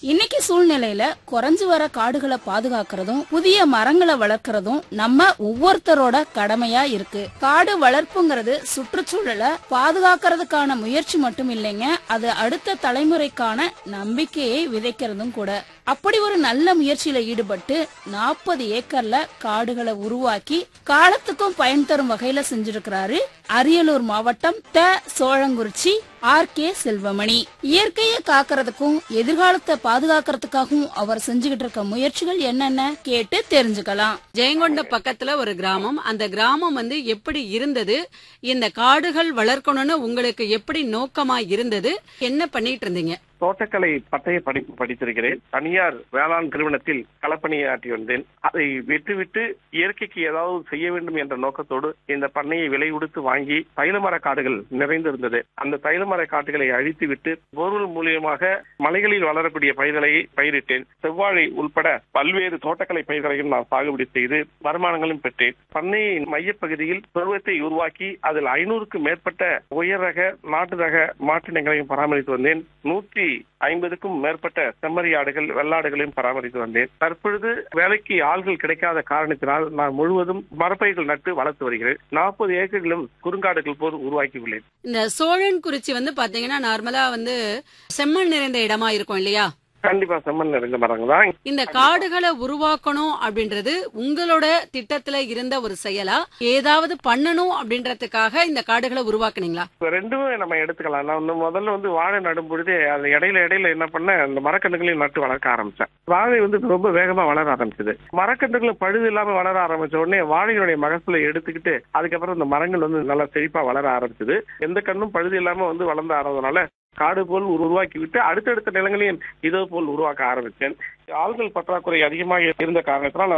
இன்னைக்கு சூழ்நிலையில குறைஞ்சு வர காடுகளை பாதுகாக்கிறதும் புதிய மரங்களை வளர்க்கறதும் நம்ம ஒவ்வொருத்தரோட கடமையா இருக்கு காடு வளர்ப்புங்கிறது சுற்றுச்சூழலை பாதுகாக்கிறதுக்கான முயற்சி மட்டும் இல்லைங்க அது அடுத்த தலைமுறைக்கான நம்பிக்கையை விதைக்கிறதும் கூட அப்படி ஒரு நல்ல முயற்சியில ஈடுபட்டு நாற்பது ஏக்கர்ல காடுகளை உருவாக்கி காலத்துக்கும் பயன் தரும் வகையில செஞ்சிருக்கிறாரு அரியலூர் மாவட்டம் த சோழங்குறிச்சி ஆர் கே செல்வமணி இயற்கையை காக்கிறதுக்கும் எதிர்காலத்தை பாதுகாக்கிறதுக்காகவும் அவர் செஞ்சுகிட்டு இருக்க முயற்சிகள் என்னென்ன கேட்டு தெரிஞ்சுக்கலாம் ஜெயங்கொண்ட பக்கத்துல ஒரு கிராமம் அந்த கிராமம் வந்து எப்படி இருந்தது இந்த காடுகள் வளர்க்கணும்னு உங்களுக்கு எப்படி நோக்கமா இருந்தது என்ன பண்ணிட்டு இருந்தீங்க தோட்டக்கலை பட்டய படிப்பு படித்திருக்கிறேன் தனியார் வேளாண் நிறுவனத்தில் களப்பணியாற்றி வந்தேன் அதை விட்டுவிட்டு இயற்கைக்கு ஏதாவது செய்ய வேண்டும் என்ற நோக்கத்தோடு இந்த பண்ணையை விலை கொடுத்து வாங்கி தைலமர காடுகள் நிறைந்திருந்தது அந்த தைலமர காடுகளை அழித்துவிட்டு போர்வெல் மூலியமாக மலைகளில் வளரக்கூடிய பயிர்களை பயிரிட்டேன் செவ்வாழை உள்பட பல்வேறு தோட்டக்கலை பயிர்களையும் நான் சாகுபடி செய்து வருமானங்களும் பெற்றேன் பண்ணையின் மையப்பகுதியில் பருவத்தை உருவாக்கி அதில் ஐநூறுக்கும் மேற்பட்ட உயர் ரக நாட்டு ரக மாட்டினங்களையும் பராமரித்து வந்தேன் நூற்றி ஐம்பதுக்கும் மேற்பட்ட செம்மறியாடுகள் வெள்ளாடுகளையும் பராமரித்து வந்தேன் தற்பொழுது வேலைக்கு ஆள்கள் கிடைக்காத காரணத்தினால் நான் முழுவதும் மரப்பயிர்கள் நட்டு வளர்த்து வருகிறேன் நாற்பது ஏக்கர்களும் குறுங்காடுகள் போல் உருவாக்கி உள்ளேன் இந்த சோழன் குறிச்சி வந்து பாத்தீங்கன்னா நார்மலா வந்து செம்மண் நிறைந்த இடமா இருக்கும் இல்லையா கண்டிப்பா செம்மண் நிறைந்த மரங்கள் தான் இந்த காடுகளை உருவாக்கணும் அப்படின்றது உங்களோட திட்டத்துல இருந்த ஒரு செயலா ஏதாவது பண்ணணும் அப்படின்றதுக்காக இந்த காடுகளை உருவாக்குனீங்களா இப்ப ரெண்டுமே நம்ம எடுத்துக்கலாம் நான் வந்து முதல்ல வந்து வாழை நடும் பொழுது அது இடையில இடையில என்ன பண்ண இந்த மரக்கன்றுகளையும் நட்டு வளர்க்க ஆரம்பிச்சேன் வாழை வந்து ரொம்ப வேகமா வளர ஆரம்பிச்சது மரக்கன்றுகளும் பழுது இல்லாம வளர ஆரம்பிச்ச உடனே வாழையினுடைய மகசூலை எடுத்துக்கிட்டு அதுக்கப்புறம் இந்த மரங்கள் வந்து நல்லா செழிப்பா வளர ஆரம்பிச்சது எந்த கண்ணும் பழுது இல்லாம வந்து வளர்ந்து ஆறதுனால காடு போல் உரு- உருவாக்கி விட்டு அடுத்தடுத்த நிலங்களையும் இதே போல் உருவாக்க ஆரம்பித்தேன் ஆள்கள் பற்றாக்குறை அதிகமாக இருந்த காரணத்தினால்